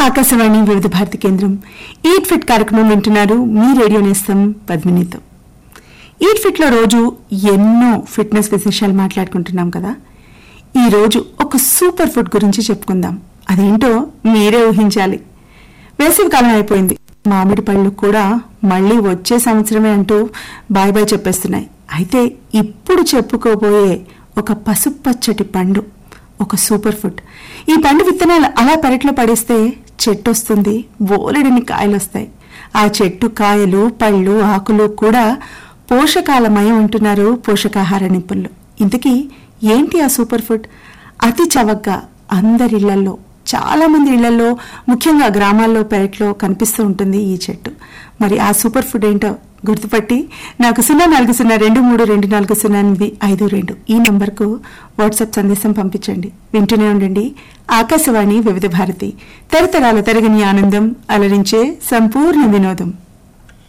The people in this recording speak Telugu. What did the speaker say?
ఆకాశవాణి వివిధ భారతి కేంద్రం ఈట్ ఫిట్ కార్యక్రమం వింటున్నారు మీ రేడియో నేస్తం పద్మినితో ఈట్ ఫిట్ లో రోజు ఎన్నో ఫిట్నెస్ విశేషాలు మాట్లాడుకుంటున్నాం కదా ఈ రోజు ఒక సూపర్ ఫుడ్ గురించి చెప్పుకుందాం అదేంటో మీరే ఊహించాలి వేసవి కాలం అయిపోయింది మామిడి పళ్ళు కూడా మళ్ళీ వచ్చే సంవత్సరమే అంటూ బాయ్ బాయ్ చెప్పేస్తున్నాయి అయితే ఇప్పుడు చెప్పుకోబోయే ఒక పసుపచ్చటి పండు ఒక సూపర్ ఫుడ్ ఈ పండు విత్తనాలు అలా పెరట్లో పడేస్తే చెట్టు వస్తుంది బోలెడని కాయలు వస్తాయి ఆ చెట్టు కాయలు పళ్ళు ఆకులు కూడా పోషకాలమయం అంటున్నారు పోషకాహార నిపుణులు ఇంతకీ ఏంటి ఆ సూపర్ ఫుడ్ అతి చవకగా అందరి ఇళ్లలో చాలా మంది ఇళ్లలో ముఖ్యంగా గ్రామాల్లో పెరట్లో కనిపిస్తూ ఉంటుంది ఈ చెట్టు మరి ఆ సూపర్ ఫుడ్ ఏంటో గుర్తుపట్టి నాకు సున్నా నాలుగు సున్నా రెండు మూడు రెండు నాలుగు సున్నా ఎనిమిది ఐదు రెండు ఈ నంబర్కు వాట్సాప్ సందేశం పంపించండి వింటూనే ఉండండి ఆకాశవాణి వివిధ భారతి తరతరాల తరగని ఆనందం అలరించే సంపూర్ణ వినోదం